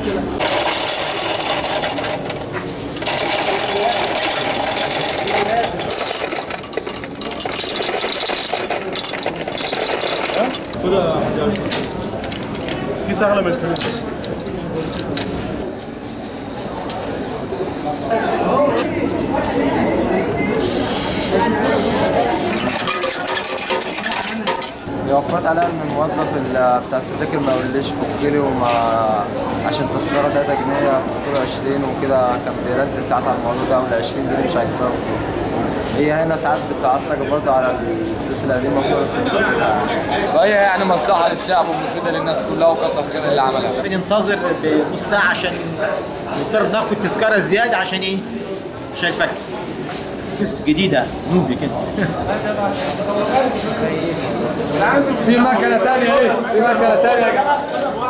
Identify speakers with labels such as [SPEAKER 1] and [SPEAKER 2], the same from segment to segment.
[SPEAKER 1] خدها يا حجاج كيس اغلى من الفلوس
[SPEAKER 2] هي وفرت عليها ان الموظف ال- بتاع التذاكر ما يقوليش فك لي وما عشان تذكره 3 جنيه فك له 20 وكده كان بيرزق ساعات على الموضوع ده وال 20 جنيه مش هيكتروا هي هنا ساعات بتعصب برضه على الفلوس القديمه خالص
[SPEAKER 3] فهي يعني مصلحه للشعب ومفيده للناس كلها وكتر خير اللي عملها
[SPEAKER 4] بننتظر بنص ساعة عشان نضطر ناخد تذكرة زيادة عشان ايه؟ عشان الفك بس جديدة نوفي كده
[SPEAKER 3] في مكنه ثانيه ايه في مكنه ثانيه يا جماعه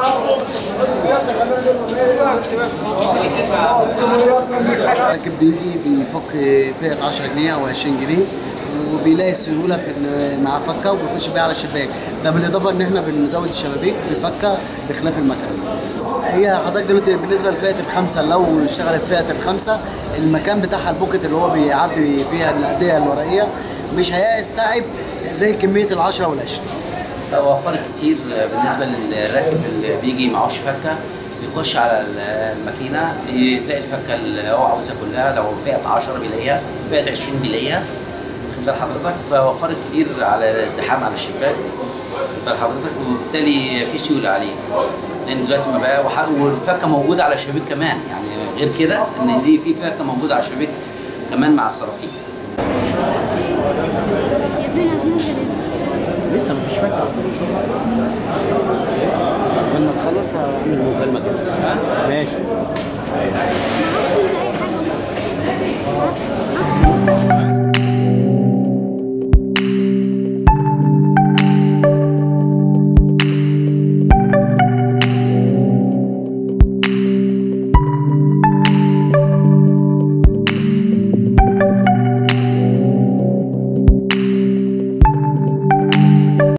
[SPEAKER 5] الراكب بيجي بيفك فئة 10 جنيه او 20 جنيه وبيلاقي السهوله في ال- مع فكه وبيخش بيها على الشباك ده بالاضافه ان احنا بنزود الشبابيك بفكه بخلاف المكنه هي حضرتك دلوقتي بالنسبه لفئه الخمسه لو اشتغلت فئه الخمسه المكان بتاعها البوكت اللي هو بيعبي فيها الانديه الورقيه مش هيستوعب زي كميه ال10 وال20
[SPEAKER 6] وفرت كتير بالنسبه للراكب اللي بيجي معهوش فكه بيخش على الماكينه تلاقي الفكه اللي هو عاوزها كلها لو فئه 10 بيلاقيها فئه 20 بيلاقيها واخد بال حضرتك فوفرت كتير على الازدحام على الشباك واخد بال حضرتك وبالتالي في سيوله عليه لان دلوقتي ما بقى وح- والفكه موجوده على الشبابيك كمان يعني غير كده ان دي في فكه موجوده على الشبابيك كمان مع الصرافيك
[SPEAKER 5] لسه مفيش فكه لما تخلص هعمل مكالمه كده ماشي
[SPEAKER 7] حاجة